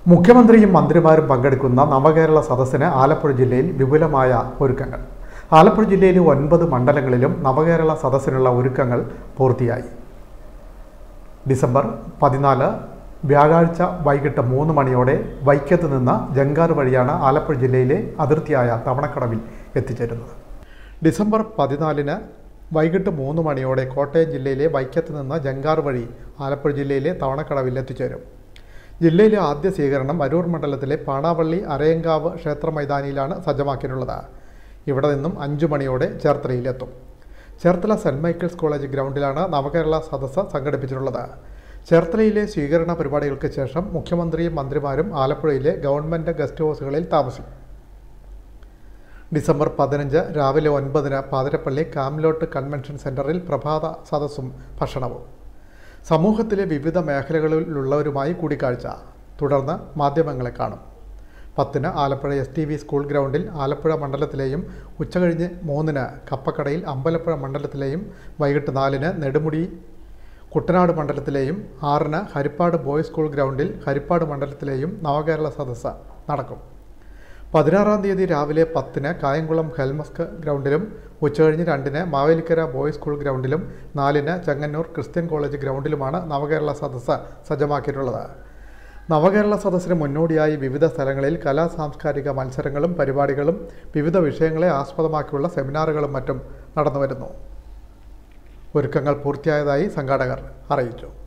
മുഖ്യമന്ത്രിയും മന്ത്രിമാരും പങ്കെടുക്കുന്ന നവകേരള സദസ്സിന് ആലപ്പുഴ ജില്ലയിൽ വിപുലമായ ഒരുക്കങ്ങൾ ആലപ്പുഴ ജില്ലയിലെ ഒൻപത് മണ്ഡലങ്ങളിലും നവകേരള സദസ്സിനുള്ള ഒരുക്കങ്ങൾ പൂർത്തിയായി ഡിസംബർ പതിനാല് വ്യാഴാഴ്ച വൈകിട്ട് മൂന്ന് മണിയോടെ വൈക്കത്ത് നിന്ന് ജങ്കാർ വഴിയാണ് ആലപ്പുഴ ജില്ലയിലെ അതിർത്തിയായ തവണക്കടവിൽ എത്തിച്ചേരുന്നത് ഡിസംബർ പതിനാലിന് വൈകിട്ട് മൂന്ന് മണിയോടെ കോട്ടയം ജില്ലയിലെ വൈക്കത്ത് നിന്ന് ജങ്കാർ വഴി ആലപ്പുഴ ജില്ലയിലെ തവണക്കടവിൽ എത്തിച്ചേരും ജില്ലയിലെ ആദ്യ സ്വീകരണം അരൂർ മണ്ഡലത്തിലെ പാണാവള്ളി അരയങ്കാവ് ക്ഷേത്ര മൈതാനിയിലാണ് സജ്ജമാക്കിയിട്ടുള്ളത് ഇവിടെ നിന്നും അഞ്ചു മണിയോടെ ചേർത്തലയിലെത്തും ചേർത്തല സെൻറ് മൈക്കിൾസ് കോളേജ് ഗ്രൗണ്ടിലാണ് നവകേരള സദസ്സ് സംഘടിപ്പിച്ചിട്ടുള്ളത് ചേർത്തലയിലെ സ്വീകരണ പരിപാടികൾക്ക് ശേഷം മുഖ്യമന്ത്രിയും മന്ത്രിമാരും ആലപ്പുഴയിലെ ഗവൺമെൻറ് ഗസ്റ്റ് ഹൗസുകളിൽ താമസിക്കും ഡിസംബർ പതിനഞ്ച് രാവിലെ ഒൻപതിന് പാതിരപ്പള്ളി കാംലോട്ട് കൺവെൻഷൻ സെൻറ്ററിൽ പ്രഭാത സദസ്സും ഭക്ഷണവും സമൂഹത്തിലെ വിവിധ മേഖലകളിലുള്ളവരുമായി കൂടിക്കാഴ്ച തുടർന്ന് മാധ്യമങ്ങളെ കാണും പത്തിന് Alappuzha S T V school ഗ്രൗണ്ടിൽ ആലപ്പുഴ മണ്ഡലത്തിലെയും ഉച്ചകഴിഞ്ഞ് മൂന്നിന് കപ്പക്കടയിൽ അമ്പലപ്പുഴ മണ്ഡലത്തിലെയും വൈകിട്ട് നാലിന് നെടുമുടി കുട്ടനാട് മണ്ഡലത്തിലെയും ആറിന് ഹരിപ്പാട് ബോയ്സ് സ്കൂൾ ഗ്രൗണ്ടിൽ ഹരിപ്പാട് മണ്ഡലത്തിലെയും നവകേരള സദസ്സ് നടക്കും പതിനാറാം തീയതി രാവിലെ പത്തിന് കായംകുളം ഹെൽമസ്ക് ഗ്രൗണ്ടിലും ഉച്ചകഴിഞ്ഞ് രണ്ടിന് മാവേലിക്കര ബോയ്സ് സ്കൂൾ ഗ്രൗണ്ടിലും നാലിന് ചെങ്ങന്നൂർ ക്രിസ്ത്യൻ കോളേജ് ഗ്രൗണ്ടിലുമാണ് നവകേരള സദസ്സ് സജ്ജമാക്കിയിട്ടുള്ളത് നവകേരള സദസ്സിന് മുന്നോടിയായി വിവിധ സ്ഥലങ്ങളിൽ കലാ സാംസ്കാരിക മത്സരങ്ങളും പരിപാടികളും വിവിധ വിഷയങ്ങളെ ആസ്പദമാക്കിയുള്ള സെമിനാറുകളും മറ്റും നടന്നുവരുന്നു ഒരുക്കങ്ങൾ പൂർത്തിയായതായി സംഘാടകർ അറിയിച്ചു